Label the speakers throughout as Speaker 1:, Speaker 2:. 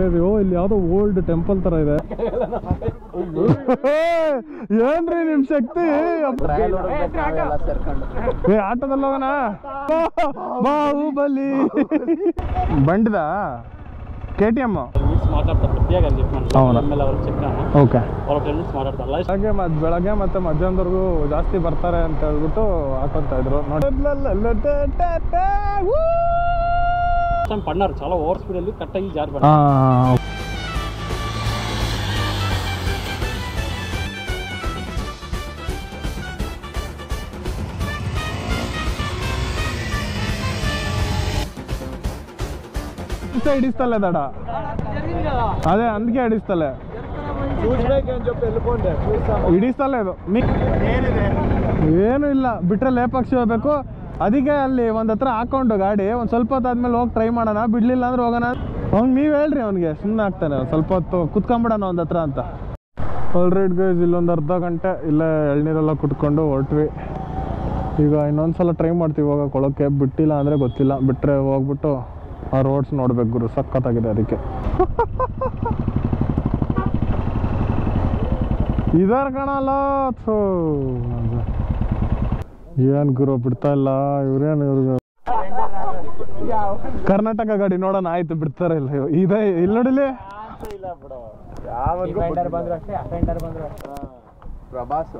Speaker 1: Crazy ಓ ಇಲ್ಲಿ ಯಾವ್ದೋ old temple ತರ ಇದೆ ಏನ್ರಿ ನಿಮ್ ಶಕ್ತಿ ಏ ಆಟೋದಲ್ಲಿ ಹೋಗೋಣ ಬಾಹುಬಲಿ ಬಂಡಿದ ಕೆ ಟಿ ಎಮ್
Speaker 2: ಮಿಸ್ ಮಾತಾಡ್ತಾರೆ ಪ್ರತಿಯಾಗಿ ಅಲ್ಲಿ
Speaker 1: అవునా.
Speaker 2: ಆಮೇಲೆ ಅವ್ರಿಗೆ ಚೆಕ್
Speaker 1: ಓಕೆ
Speaker 2: ಅವ್ರ ಟೆನ್ ಮಿನಿಟ್ಸ್ ಮಾತಾಡ್ತಾರಲ್ಲ
Speaker 1: ಬೆಳಗ್ಗೆ ಮತ್ ಬೆಳಗ್ಗೆ ಮತ್ತೆ ಮಧ್ಯಾಹ್ನದವರೆಗೂ ಜಾಸ್ತಿ ಬರ್ತಾರೆ ಅಂತ ಹೇಳ್ಬಿಟ್ಟು ಹಾಕೊಂತ ಇದ್ರು
Speaker 2: టైం పడినారు చాలా ఓవర్ స్పీడ్ వెళ్ళి కట్ అయ్యి జారి పడ్డారు
Speaker 1: ఆ, ఇస్తే ఇడిస్తలే దడ అదే అందుకే ఇడిస్తలే ಇಡಿಸ್ತలేదు ಮಿ ಏನು ಇಲ್ಲ ಬಿಟ್ರೆ ಲೇಪಕ್ಷಿ ಹೋಗ್ಬೇಕು ಅದಕ್ಕೆ ಅಲ್ಲಿ ಒಂದ್ ಹತ್ರ ಹಾಕೊಂಡು ಗಾಡಿ ಒಂದ್ ಸ್ವಲ್ಪ ಹೊತ್ತಾದ್ಮೇಲೆ ಹೋಗಿ ಟ್ರೈ ಮಾಡೋಣ ಬಿಡ್ಲಿಲ್ಲ ಅಂದ್ರೆ ಹೋಗೋಣ ಅವ್ನ್ ನೀವ್ ಹೇಳ್ರಿ ಅವ್ನಿಗೆ ಸುಮ್ಮನೆ ಆಗ್ತಾನೆ ಒಂದ್ ಸ್ವಲ್ಪ ಹೊತ್ತು ಕುತ್ಕೊಂಬಿಡೋಣ ಒಂದ್ ಹತ್ರ ಅಂತ ಆಲ್ರೈಟ್ ಗೈಸ್ ಇಲ್ಲೊಂದು ಅರ್ಧ ಗಂಟೆ ಇಲ್ಲೇ ಎಳ್ನೀರೆಲ್ಲ ಕುಟ್ಕೊಂಡು ಹೊರಟ್ವಿ ಈಗ ಇನ್ನೊಂದ್ಸಲ ಟ್ರೈ ಮಾಡ್ತೀವಿ ಹೋಗಕ್ಕೆ ಕೊಳಕ್ಕೆ ಬಿಟ್ಟಿಲ್ಲ ಅಂದರೆ ಗೊತ್ತಿಲ್ಲ ಬಿಟ್ಟರೆ ಹೋಗ್ಬಿಟ್ಟು ಆ ರೋಡ್ಸ್ ನೋಡ್ಬೇಕು ಗುರು ಸಖತ್ತಾಗಿದೆ ಅದಕ್ಕೆ ಇದಾರ ಕಣಲ್ಲ ಥೂ ಏನ್ ಗುರು ಬಿಡ್ತಾ ಇಲ್ಲ ಇವ್ರೇನು ಇವ್ರಿಗೆ ಕರ್ನಾಟಕ ಗಾಡಿ ನೋಡೋಣ ಆಯ್ತು ಬಿಡ್ತಾರ ಇಲ್ಲ ಇವ್- ಇದೆ ಇಲ್ಲಿ ನೋಡಿಲಿ
Speaker 3: ಪ್ರಭಾಸ್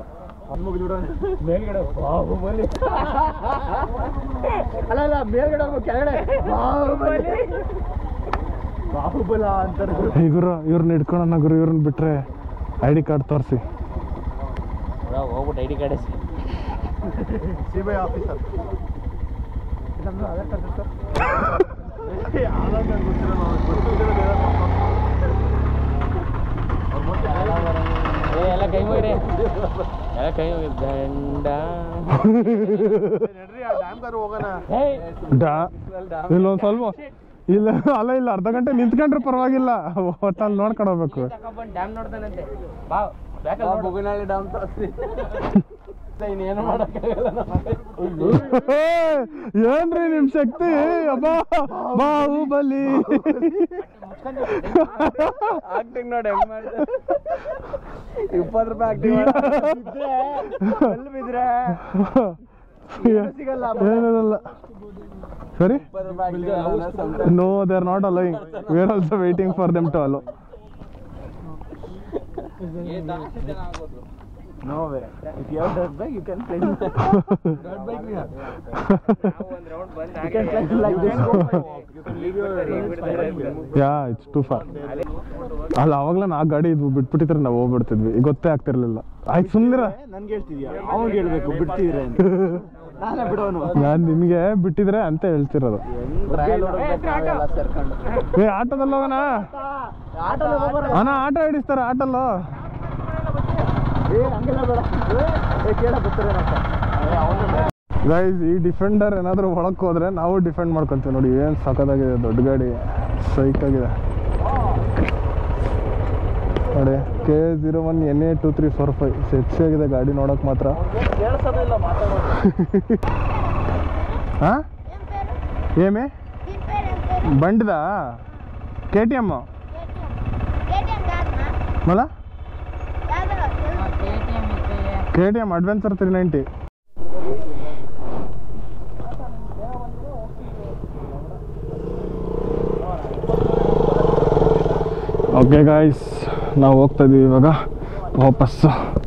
Speaker 4: ಅಲ್ಲ ಅಲ್ಲ ಮೇಲ್ಗಡೆ ಹೋಗ್ಬೇಕು ಕೆಳಗಡೆ ಬಾಹುಬಲಿ ಬಾಹುಬಲ ಅಂತಾರೆ
Speaker 1: ಈ ಗುರು ಇವ್ರನ್ನ ಹಿಡ್ಕೊಳೋಣ ಗುರು ಇವ್ರನ್ನ ಬಿಟ್ರೆ ಐ ಡಿ ಕಾರ್ಡ್ ತೋರಿಸಿ
Speaker 2: ಹೋಗ್ಬಿಟ್ಟು I D card
Speaker 3: C B I officer
Speaker 4: ನಮ್ದು ಆಧಾರ್ ಕಾರ್ಡ್ ಸರ್
Speaker 2: ಎಲ್ಲ ಕೈ ಮುಗಿರಿ ಎಲ್ಲ ಕೈ ಮುಗಿ ದಂಡ
Speaker 3: ಡ್ಯಾಮ್ಗಾರು ಹೋಗೋಣ
Speaker 1: ಡಾ ಇಲ್ಲೊಂದು ಸ್ವಲ್ಪ ಇಲ್ಲ ಅಲ್ಲ ಇಲ್ಲ ಅರ್ಧ ಗಂಟೆ ನಿಂತ್ಕೊಂಡ್ರೆ ಪರವಾಗಿಲ್ಲ ಒಟ್ಟಲ್ಲಿ ನೋಡ್ಕೊಂಡು ಹೋಗ್ಬೇಕು
Speaker 2: ಡ್ಯಾಮ್ ನೋಡ್ತಾನಂತೆ ಬಾ
Speaker 3: ಬೊಗನಹಳ್ಳಿ ಡ್ಯಾಮ್ ತೋರಿಸಿ
Speaker 2: ಇನ್ನೇನು ಮಾಡೋಕ್ಕಾಗಲ್ಲ
Speaker 1: ಏನ್ರಿ ನಿಮ್ ಶಕ್ತಿ ಅಬ್ಬಾ ಬಾಹುಬಲಿ
Speaker 3: ಆಕ್ಟಿಂಗ್ ನೋಡಿ ಹೆಂಗ್ ಮಾಡಿದೆ ಇಪ್ಪತ್ತು ರೂಪಾಯಿ ಆಕ್ಟಿಂಗ್ ಎಲ್ಲಿ ಬಿದ್ರೆ ಸಿಗಲ್ಲ
Speaker 1: ಏನಿರಲ್ಲ ಸರಿ
Speaker 3: ಇಪ್ಪತ್ತು ರೂಪಾಯಿ
Speaker 1: no they are not allowing we are also waiting for them to allow
Speaker 3: no way if you have dirt bike you can play You can play like this. You can leave your
Speaker 1: yeah it's too far ಅಲ್ಲ ಅವಾಗಲೇ ನಾ ಗಾಡಿ ಇದು ಬಿಟ್ಬಿಟ್ಟಿದ್ರೆ ನಾವು ಹೋಗ್ಬಿಡ್ತಿದ್ವಿ ಈಗ ಗೊತ್ತೇ ಆಗ್ತಿರ್ಲಿಲ್ಲ ಆಯ್ತು ಸುಮ್ಮನಿರ
Speaker 3: ನನ್ಗೆ ಹೇಳ್ತಿದ್ಯಾ ಅವ್ನಿಗೆ ಹೇಳ್ಬೇಕು ಬಿಡ್ತಿದ್ರೆ ಅಂತ ನಾನೇ ಬಿಡೋನು
Speaker 1: ನಾನು ನಿಮಗೆ ಬಿಟ್ಟಿದ್ರೆ ಅಂತ ಹೇಳ್ತಿರೋದು ಏ ಆಟೋದಲ್ಲಿ ಹೋಗೋಣ ಅಣ್ಣ ಆಟೋ ಹಿಡಿಸ್ತಾರ ಆಟೋಲ್ಲೋ
Speaker 3: ಏ ಹಂಗೆಲ್ಲ ಬೇಡ ಏ ಕೇಳ ಬರ್ತಾರೇನಪ್ಪ
Speaker 1: ಗೈಸ್ ಈ ಡಿಫೆಂಡರ್ ಏನಾದರೂ ಒಳಕ್ಕೆ ಹೋದ್ರೆ ನಾವು ಡಿಫೆಂಡ್ ಮಾಡ್ಕೊಂತೀವಿ ನೋಡಿ ಏನು ಸಖತ್ತಾಗಿದೆ ದೊಡ್ಡ ಗಾಡಿ ಸೈಕ್ ಆಗಿದೆ ನೋಡಿ K zero one N A two three four five sexy ಆಗಿದೆ ಗಾಡಿ ನೋಡೋಕೆ ಮಾತ್ರ
Speaker 3: ಕೇಳಿಸೋದಿಲ್ಲ ಮಾತಾಡೋದು
Speaker 1: ಹಾಂ ಏಮೇ
Speaker 5: దీని పేరు ఏం పేరు
Speaker 1: ಬಂಡಿದ ಕೆ ಟಿ ಎಮ್
Speaker 5: కేటీఎం కాదన్నా
Speaker 1: ಮಲ
Speaker 5: యాదలో
Speaker 1: K T M adventure three ninety okay guys ನಾವು ಹೋಗ್ತಾ ಇದೀವಿ ಇವಾಗ ವಾಪಸ್ಸು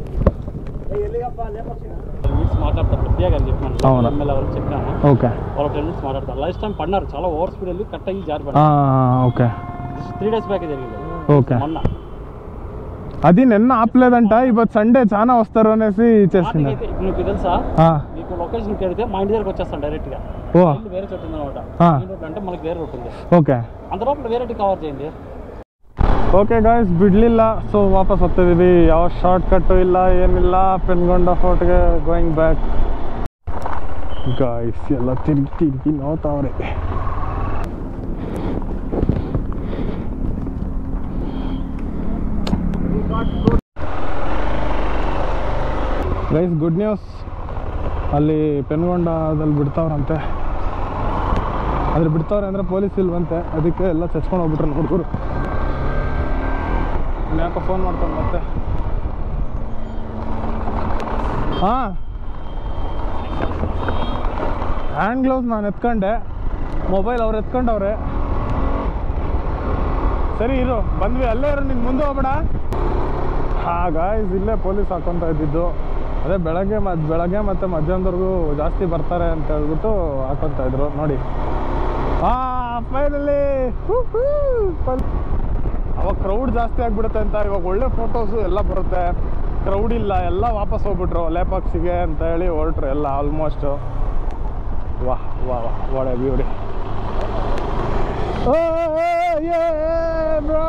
Speaker 2: మినిట్స్ మాట్లాడతారు ప్రతియాగా అని చెప్పాను
Speaker 1: అవునా.
Speaker 2: ఎమ్మెల్యే ఎవరికి చెప్పాను
Speaker 1: ఓకే
Speaker 2: వాళ్ళ టెన్ మినిట్స్ మాట్లాడతారు లాస్ట్ టైం పడినారు చాలా ఓవర్ స్పీడ్ వెళ్ళి కట్ అయ్యి జారి పడ్డారు
Speaker 1: ಹಾಂ ఓకే
Speaker 2: త్రీ డేస్ బ్యాక్ జరిగింది
Speaker 1: ఓకే
Speaker 2: మొన్న
Speaker 1: అది నిన్న ఆపలేదంట ఇప్పుడు సండే చాలా వస్తారు అనేసి
Speaker 2: స్టార్టింగ్
Speaker 1: చేసింది
Speaker 2: అయితే ఇప్పుడు నీకు తెలుసా
Speaker 1: ఆ,
Speaker 2: మీకు లొకేషన్ పెడితే మా ఇంటి దగ్గరకు వచ్చేస్తాను డైరెక్ట్ గా
Speaker 1: ఓ
Speaker 2: ఇల్లు వేరే చోటు ఉందన్నమాట
Speaker 1: ఆ.
Speaker 2: ఈ రూట్ అంటే మనకి వేరే రూట్ ఉంది
Speaker 1: ಓಕೆ
Speaker 2: అంత లోపల వేరే కవర్ చేయండి
Speaker 1: ಓಕೆ ಗಾಯ್ಸ್ ಬಿಡಲಿಲ್ಲ ಸೊ ವಾಪಸ್ ಹೋಗ್ತಿದ್ದೀವಿ ಯಾವ ಶಾರ್ಟ್ ಕಟ್ಟು ಇಲ್ಲ ಏನಿಲ್ಲ ಪೆನ್ಗೊಂಡ ಫೋರ್ಟ್ಗೆ ಗೋಯಿಂಗ್ ಬ್ಯಾಕ್ ಗಾಯ್ಸ್ ಎಲ್ಲ ತಿರುಗಿ ತಿರುಗಿ ನೋಡ್ತಾವ್ರೆ ಗೈಸ್ ಗುಡ್ ನ್ಯೂಸ್ ಅಲ್ಲಿ ಪೆನ್ಗೊಂಡದಲ್ಲಿ ಬಿಡ್ತಾವ್ರಂತೆ ಅದ್ರ ಬಿಡ್ತಾವ್ರೆ ಅಂದರೆ ಪೊಲೀಸ್ ಇಲ್ವಂತೆ ಅದಕ್ಕೆ ಎಲ್ಲ ಚಚ್ಕೊಂಡು ಹೋಗ್ಬಿಟ್ರು ಹುಡುಗರು ಯಾಕೋ ಫೋನ್ ಮಾಡ್ತಾನೆ ಮತ್ತೆ ಹಾಂ ಹ್ಯಾಂಡ್ ಗ್ಲೌಸ್ ನಾನು ಎತ್ಕೊಂಡೆ ಮೊಬೈಲ್ ಅವ್ರು ಎತ್ಕೊಂಡವ್ರೆ ಸರಿ ಇರು ಬಂದ್ವಿ ಅಲ್ಲೇ ಇರು ನಿನ್ ಮುಂದೆ ಹೋಗ್ಬೇಡ ಹಾ ಗಾಯ್ಸ್ ಇಲ್ಲೇ ಪೊಲೀಸ್ ಹಾಕೊಂತ ಇದ್ದಿದ್ದು ಅದೇ ಬೆಳಗ್ಗೆ ಮತ್ ಬೆಳಗ್ಗೆ ಮತ್ತು ಮಧ್ಯಾಹ್ನದವರೆಗೂ ಜಾಸ್ತಿ ಬರ್ತಾರೆ ಅಂತ ಹೇಳ್ಬಿಟ್ಟು ಹಾಕೊಂತ ಇದ್ರು ನೋಡಿ ಹಾ ಫೈನಲಿ ಅವಾಗ ಕ್ರೌಡ್ ಜಾಸ್ತಿ ಆಗ್ಬಿಡುತ್ತೆ ಅಂತ ಇವಾಗ ಒಳ್ಳೆ ಫೋಟೋಸು ಎಲ್ಲ ಬರುತ್ತೆ ಕ್ರೌಡ್ ಇಲ್ಲ ಎಲ್ಲ ವಾಪಸ್ ಹೋಗ್ಬಿಟ್ರು ಲೇಪಾಕ್ಸಿಗೆ ಅಂತ ಹೇಳಿ ಹೊರಟ್ರು ಎಲ್ಲ ಆಲ್ಮೋಸ್ಟ್ ವಾಹ್ ವಾಹ್ ವಾಹ್ ವಾಡ ಬ್ಯೂಟಿ ಬ್ರೋ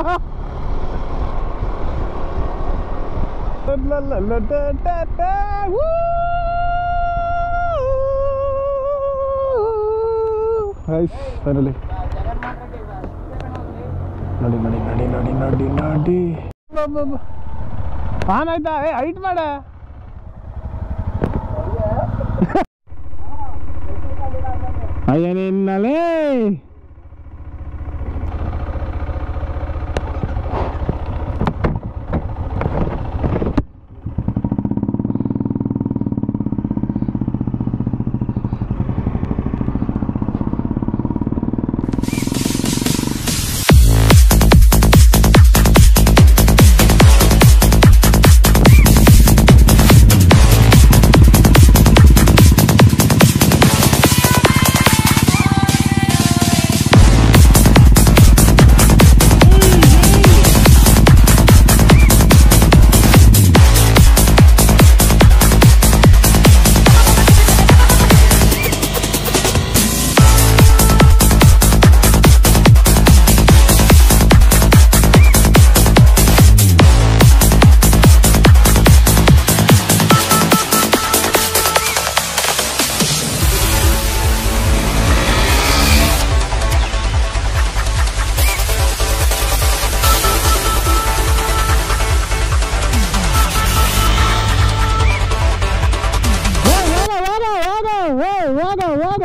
Speaker 1: ಫೈನಲಿ ನೋಡಿ ನೋಡಿ ನೋಡಿ ನೋಡಿ ನೋಡಿ ನೋಡಿ ಆನ್ ಆಯ್ತಾ ಏ ಹೈಟ್ ಮಾಡ ಅಯ್ಯನಿನ್ನಲೇ ಹೋಗ ಹೋಗ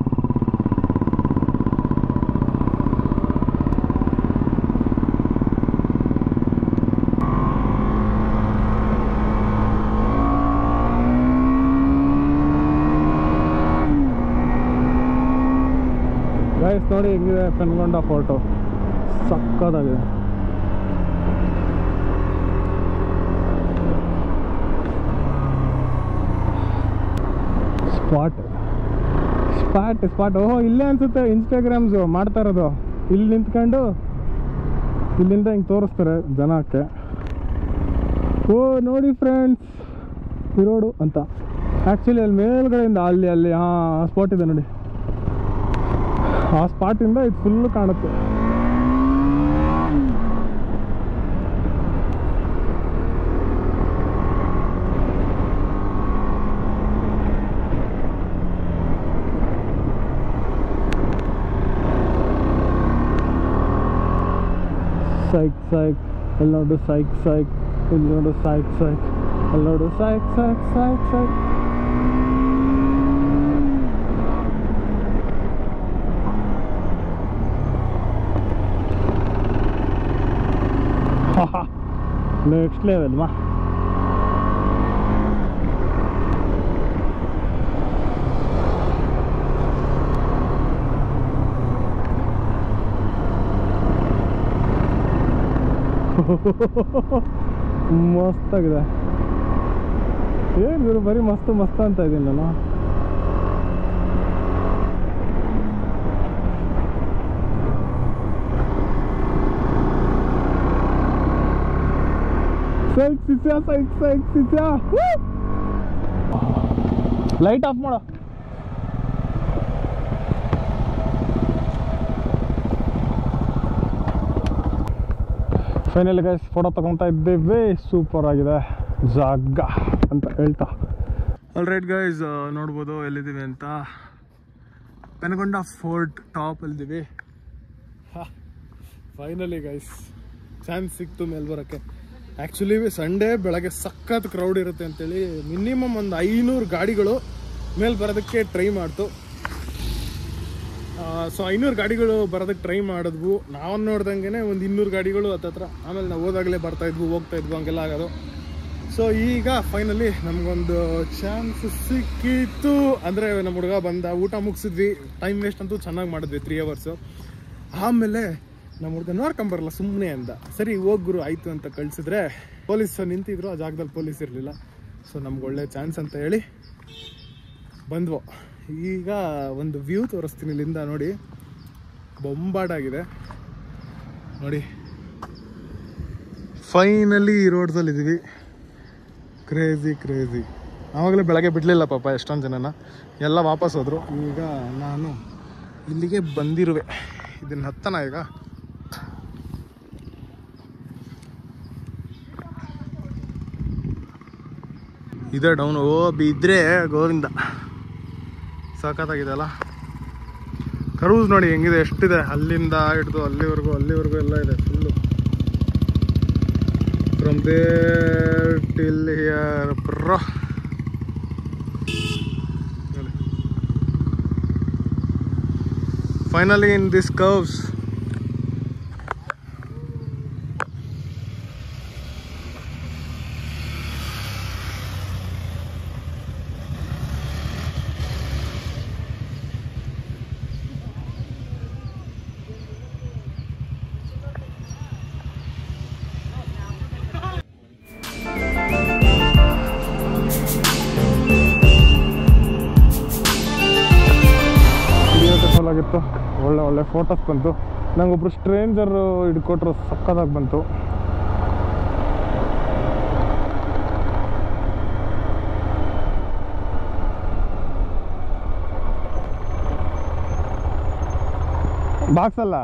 Speaker 1: ಗೈಸ್ ನೋಡಿ ಹೆಂಗಿದೆ ಪೆನ್ಗೊಂಡ ಫೋಟೋ ಸಕ್ಕತ್ತಾಗಿದೆ ಸ್ಪಾಟ್ ಸ್ಪಾಟ್ ಸ್ಪಾಟ್ ಓಹೋ ಇಲ್ಲೇ ಅನ್ಸುತ್ತೆ ಇನ್ಸ್ಟಾಗ್ರಾಮ್ಸು ಮಾಡ್ತಾ ಇರೋದು ಇಲ್ಲಿ ನಿಂತ್ಕೊಂಡು ಇಲ್ಲಿಂದ ಹಿಂಗೆ ತೋರಿಸ್ತಾರೆ ಜನಕ್ಕೆ ಓ ನೋಡಿ ಫ್ರೆಂಡ್ಸ್ ಇರೋಡು ಅಂತ ಆ್ಯಕ್ಚುಲಿ ಅಲ್ಲಿ ಮೇಲ್ಗಡೆಯಿಂದ ಅಲ್ಲಿ ಅಲ್ಲಿ ಹಾಂ ಸ್ಪಾಟ್ ಇದೆ ನೋಡಿ ಆ ಸ್ಪಾಟಿಂದ ಇದು ಫುಲ್ ಕಾಣುತ್ತೆ ಸೈಕ್ ಸೈಕ್ ಇಲ್ಲಿ ನೋಡು ಸೈಕ್ ಸೈಕ್ ಇಲ್ಲಿ ನೋಡು ಸೈಕ್ ಸೈಕ್ ಅಲ್ಲಿ ನೋಡು ಸೈಕ್ ಸೈಕ್ ಸೈಕ್ ಸೈಕ್ ನೆಕ್ಸ್ಟ್ ಲೆವೆಲ್ ಮಾ ಮಸ್ತಾಗಿದೆ ಏನು ಗುರು ಬರೀ ಮಸ್ತ್ ಮಸ್ತ್ ಅಂತ ಇದ್ದೀನಿ ನಾನು ಸೈಕ್ ಸಿಸ್ಯಾ ಸೈಕ್ ಸೈಕ್ ಸಿಸ್ಯಾ ಲೈಟ್ ಆಫ್ ಮಾಡೋ ಫೈನಲ್ ಗೈಸ್ ಫೋಟೋ ತಗೊತಾ ಇದ್ದೇವೆ ಸೂಪರ್ ಆಗಿದೆ ಜಾಗ ಅಂತ ಹೇಳ್ತಾ ಆಲ್ ರೈಟ್ ಗೈಸ್ ನೋಡ್ಬೋದು ಎಲ್ಲಿದ್ದೀವಿ ಅಂತ ಪೆನಗೊಂಡ ಫೋರ್ಟ್ ಟಾಪ್ ಅಲ್ಲಿದ್ದೀವಿ ಫೈನಲಿ ಗೈಸ್ ಚಾನ್ಸ್ ಸಿಕ್ತು ಮೇಲೆ ಬರೋಕ್ಕೆ ಆ್ಯಕ್ಚುಲಿ ಸಂಡೇ ಬೆಳಗ್ಗೆ ಸಖತ್ ಕ್ರೌಡ್ ಇರುತ್ತೆ ಅಂತೇಳಿ ಮಿನಿಮಮ್ ಒಂದು ಐನೂರು ಗಾಡಿಗಳು ಮೇಲೆ ಬರೋದಕ್ಕೆ ಟ್ರೈ ಮಾಡ್ತು ಸೊ ಐನೂರು ಗಾಡಿಗಳು ಬರೋದಕ್ಕೆ ಟ್ರೈ ಮಾಡಿದ್ವು ನಾವು ನೋಡ್ದಂಗೆ ಒಂದು ಇನ್ನೂರು ಗಾಡಿಗಳು ಹತ್ತತ್ರ ಆಮೇಲೆ ನಾವು ಹೋದಾಗಲೇ ಬರ್ತಾ ಇದ್ವು ಹೋಗ್ತಾ ಇದ್ವು ಹಂಗೆಲ್ಲ ಆಗೋದು ಸೊ ಈಗ ಫೈನಲಿ ನಮಗೊಂದು ಚಾನ್ಸ್ ಸಿಕ್ಕಿತ್ತು ಅಂದರೆ ನಮ್ಮ ಹುಡುಗ ಬಂದ ಊಟ ಮುಗಿಸಿದ್ವಿ ಟೈಮ್ ವೇಸ್ಟ್ ಅಂತೂ ಚೆನ್ನಾಗಿ ಮಾಡಿದ್ವಿ ತ್ರೀ ಅವರ್ಸು ಆಮೇಲೆ ನಮ್ಮ ಹುಡುಗ ನೋಡ್ಕೊಂಬರಲ್ಲ ಸುಮ್ಮನೆ ಅಂದ ಸರಿ ಹೋಗ್ ಗುರು ಆಯಿತು ಅಂತ ಕಳಿಸಿದ್ರೆ ಪೊಲೀಸ್ ನಿಂತಿದ್ರು ಆ ಜಾಗದಲ್ಲಿ ಪೊಲೀಸ್ ಇರಲಿಲ್ಲ ಸೊ ನಮ್ಗೆ ಒಳ್ಳೆ ಚಾನ್ಸ್ ಅಂತ ಹೇಳಿ ಬಂದ್ವು ಈಗ ಒಂದು ವ್ಯೂ ತೋರಿಸ್ತೀನಿ ಇಲ್ಲಿಂದ ನೋಡಿ ಬೊಂಬಾಟಾಗಿದೆ ನೋಡಿ ಫೈನಲಿ ಈ ರೋಡ್ಸಲ್ಲಿ ಇದೀವಿ ಕ್ರೇಜಿ ಕ್ರೇಜಿ ಆವಾಗಲೇ ಬೆಳಗ್ಗೆ ಬಿಡಲಿಲ್ಲ ಪಾಪ ಎಷ್ಟೊಂದು ಜನನ ಎಲ್ಲ ವಾಪಸ್ ಹೋದರು ಈಗ ನಾನು ಇಲ್ಲಿಗೆ ಬಂದಿರುವೆ ಇದನ್ನ ಹತ್ತನ ಈಗ ಇದೆ ಡೌನ್ ಓ ಬಿದ್ರೆ ಗೋವಿಂದ ಸಖತ್ತಾಗಿದೆ ಅಲ್ಲ ಕರೂಸ್ ನೋಡಿ ಹೆಂಗಿದೆ ಎಷ್ಟಿದೆ ಅಲ್ಲಿಂದ ಹಿಡಿದು ಅಲ್ಲಿವರೆಗೂ ಅಲ್ಲಿವರೆಗೂ ಎಲ್ಲ ಇದೆ full from there till here bro finally in this curves video ತಗೊಳ್ಳಾಗಿತ್ತು ಒಳ್ಳೆ ಒಳ್ಳೆ ಫೋಟೋಸ್ ಬಂತು ನಂಗೊಬ್ರು ಸ್ಟ್ರೇಂಜರ್ ಹಿಡ್ಕೊಟ್ರು ಸಕ್ಕದಾಗಿ ಬಂತು ಬಾಕ್ಸ್ ಅಲ್ಲ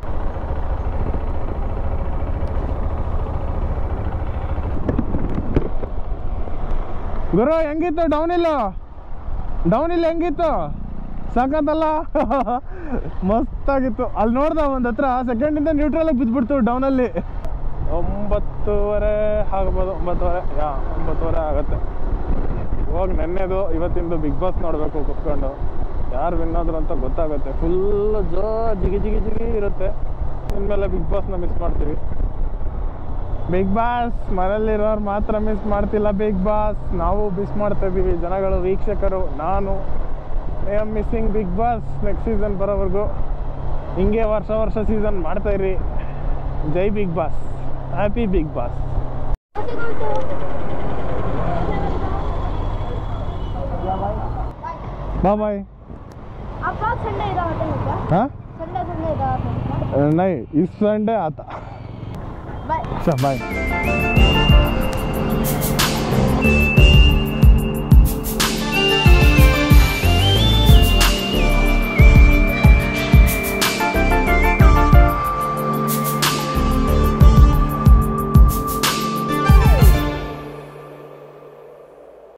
Speaker 1: ಗುರು ಹೆಂಗಿತ್ತು ಡೌನ್ ಇಲ್ಲ ಡೌನ್ ಇಲ್ಲ ಹೆಂಗಿತ್ತು ಸಖತ್ತಲ್ಲ ಮಸ್ತಾಗಿತ್ತು ಅಲ್ಲಿ ನೋಡ್ದ ಒಂದ್ ಹತ್ರ ಸೆಕೆಂಡಿಂದ ನ್ಯೂಟ್ರಲ್ ಬಿದ್ಬಿಡ್ತು ಡೌನಲ್ಲಿ ಒಂಬತ್ತುವರೆ ಆಗ್ಬೋದು ಒಂಬತ್ತುವರೆ ಯಾ ಒಂಬತ್ತುವರೆ ಆಗುತ್ತೆ ಹೋಗಿ ನೆನ್ನೆದು ಇವತ್ತಿಂದು ಬಿಗ್ ಬಾಸ್ ನೋಡಬೇಕು ಕುತ್ಕೊಂಡು ಯಾರು ವಿನ್ ಆದ್ರು ಅಂತ ಗೊತ್ತಾಗುತ್ತೆ ಫುಲ್ ಜೋ ಜಿಗಿ ಜಿಗಿ ಜಿಗಿ ಇರುತ್ತೆ ಇನ್ಮೇಲೆ ಬಿಗ್ ಬಾಸ್ನ ಮಿಸ್ ಮಾಡ್ತೀವಿ ಬಿಗ್ ಬಾಸ್ ಮನೇಲಿರೋರು ಮಾತ್ರ ಮಿಸ್ ಮಾಡ್ತಿಲ್ಲ ಬಿಗ್ ಬಾಸ್ ನಾವು ಮಿಸ್ ಮಾಡ್ತಾ ಇದ್ದೀವಿ ಜನಗಳು ವೀಕ್ಷಕರು ನಾನು I am missing Bigg Boss next season ಬರೋವರೆಗೂ ಹಿಂಗೆ ವರ್ಷ ವರ್ಷ ಸೀಸನ್ ಮಾಡ್ತಾ ಇರಿ ಜೈ Bigg Boss happy Bigg Boss ಬಾ ಬಾಯ್
Speaker 5: ಅಪ್ಪ ಸಂಡೆ ಇದಾವತ್ತೆ ಈಗ
Speaker 1: ಹಾಂ
Speaker 5: ಸಂಡೆ ಸಂಡೆ ಇದಾವತ್ತೆ
Speaker 1: ನೈ ಇಸ್ ಸಂಡೇ ಆತ
Speaker 5: ಬಾಯ್
Speaker 1: ಚ ಬಾಯ್